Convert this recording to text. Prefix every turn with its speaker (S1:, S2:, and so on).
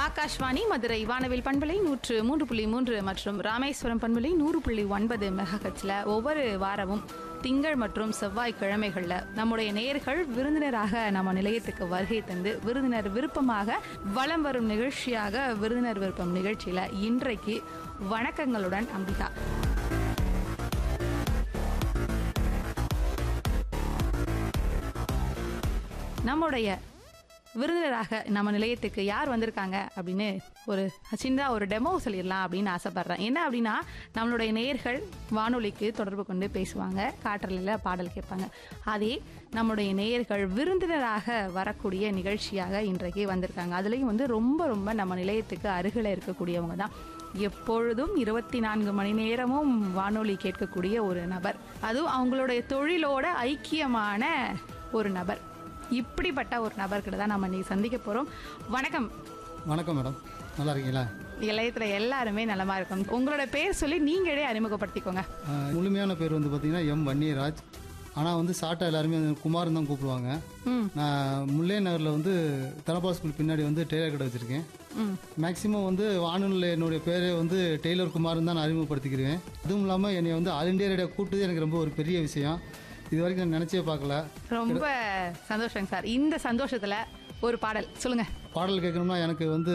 S1: ஆகாஷ்வாணி மதுரை வானவில் பண்பலை நூற்று மூன்று புள்ளி மூன்று மற்றும் ராமேஸ்வரம் பண்பலை நூறு புள்ளி ஒன்பது மெகஹெட்ஸ்ல ஒவ்வொரு வாரமும் திங்கள் மற்றும் செவ்வாய் கிழமைகள்ல நம்முடைய நேயர்கள் விருந்தினராக நம்ம நிலையத்துக்கு வருகை தந்து விருந்தினர் விருப்பமாக வலம் வரும் நிகழ்ச்சியாக விருந்தினர் விருப்பம் நிகழ்ச்சியில இன்றைக்கு வணக்கங்களுடன் அம்பிகா நம்முடைய விருந்தினராக நம்ம நிலையத்துக்கு யார் வந்திருக்காங்க அப்படின்னு ஒரு சின்னதாக ஒரு டெமோ சொல்லிடலாம் அப்படின்னு ஆசைப்பட்றேன் என்ன அப்படின்னா நம்மளுடைய நேயர்கள் வானொலிக்கு தொடர்பு கொண்டு பேசுவாங்க காற்றலில் பாடல் கேட்பாங்க அதே நம்மளுடைய நேயர்கள் விருந்தினராக வரக்கூடிய நிகழ்ச்சியாக இன்றைக்கு வந்திருக்காங்க அதுலேயும் வந்து ரொம்ப ரொம்ப நம்ம நிலையத்துக்கு அருகில் இருக்கக்கூடியவங்க தான் எப்பொழுதும் இருபத்தி நான்கு மணி நேரமும் வானொலி கேட்கக்கூடிய ஒரு நபர் அதுவும் அவங்களுடைய தொழிலோட ஐக்கியமான ஒரு நபர் இப்படிப்பட்ட ஒரு நபர்கிட்ட தான் நம்ம இன்னைக்கு சந்திக்க போகிறோம் வணக்கம்
S2: வணக்கம் மேடம் நல்லா இருக்கீங்களா
S1: இளையத்தில் எல்லாருமே நலமா இருக்கும் உங்களோட பேர் சொல்லி நீங்களே அறிமுகப்படுத்திக்கோங்க
S2: ஆஹ் முழுமையான பேர் வந்து பார்த்தீங்கன்னா எம் வன்னியராஜ் ஆனால் வந்து ஷார்ட்டாக எல்லாருமே வந்து குமார்னு தான் கூப்பிடுவாங்க
S1: ம்
S2: நான் முல்லை நகரில் வந்து தனபால் ஸ்கூல் பின்னாடி வந்து டெய்லர் கடை வச்சுருக்கேன்
S1: ம்
S2: மேக்ஸிமம் வந்து வானொலியில் என்னுடைய பேரை வந்து டெய்லர் குமார்னு தான் நான் அறிமுகப்படுத்திக்கிறேன் அதுவும் இல்லாமல் என்னை வந்து ஆல் இண்டியா ரேடியோ கூப்பிட்டது எனக்கு ரொம்ப ஒரு பெரிய விஷயம் இது வரைக்கும் நான் நினச்சே பார்க்கல
S1: ரொம்ப சந்தோஷங்க சார் இந்த சந்தோஷத்துல ஒரு பாடல் சொல்லுங்க
S2: பாடல் கேட்கணும்னா எனக்கு வந்து